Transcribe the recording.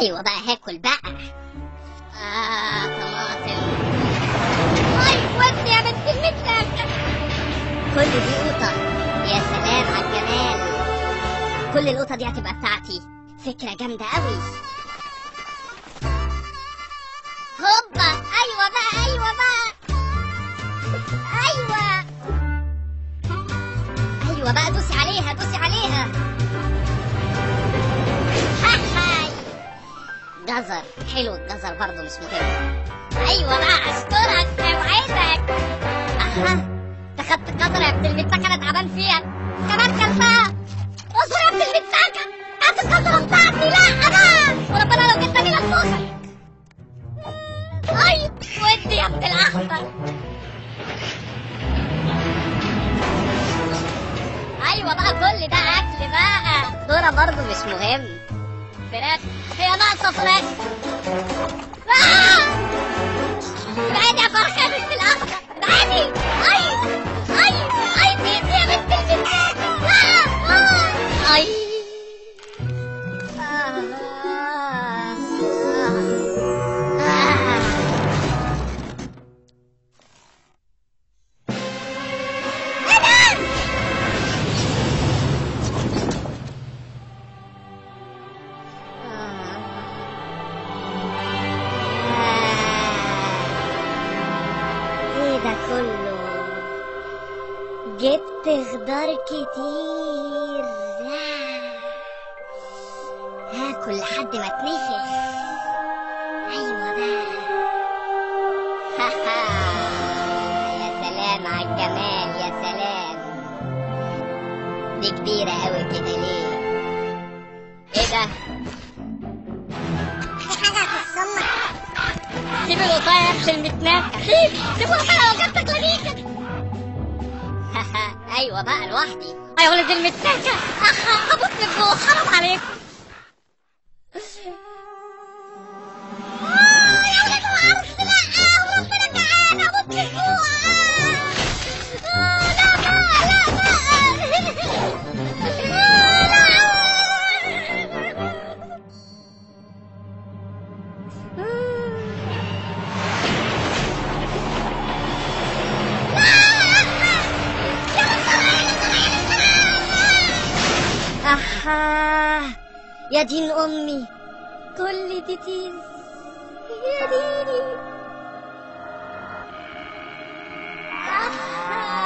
ايوه بقى هاكل بقى اه طماطم اي ودي يا بنت المتلكة كل دي قوطة يا سلام على الجمال كل القوطة دي هتبقى بتاعتي فكرة جامدة قوي هوبا ايوه بقى ايوه بقى ايوه ايوه بقى دوسي عليها دوسي عليها هاي جزر حلو الجزر برضه مش مهم ايوه بقى اشكرك اوعدك اها انت خدت الجزر يا ابن المتاكه انا تعبان فيها كمان كلتها اصبر يا ابن المتاكه هات الجزره بتاعتي لا انا وربنا لو جبتني لفوقك اي ودي يا ابن الاخضر ايوه بقى كل ده اكل بقى كوره برضه مش مهم فراخ هي ناقصه فراخ آه! ابعدي يا فرخه يا بنت الاخضر ابعدي اي اي اي بيتي يا بنت الجنان آه! آه! اي آه! آه! آه! أنا! ايه ده كله جبت خضار كتير هاكل لحد ما اتنفخ ايوه بقى يا سلام على الجمال يا سلام دي كبيرة قوي كده ليه ايه ده في حاجة هتوصلك سيب الوصاية يا ابن المتناك سيب سيب الوصاية لو جبتك لديك ايوه بقى لوحدي يا ولد المتناكة اخ هموت من جوه حرام عليكم آه، يا ولد العرس لا وربنا جعان هموت من جوه آه، لا بقى لا بقى أحا يا دين أمي كل دي تيز يا ديني أحا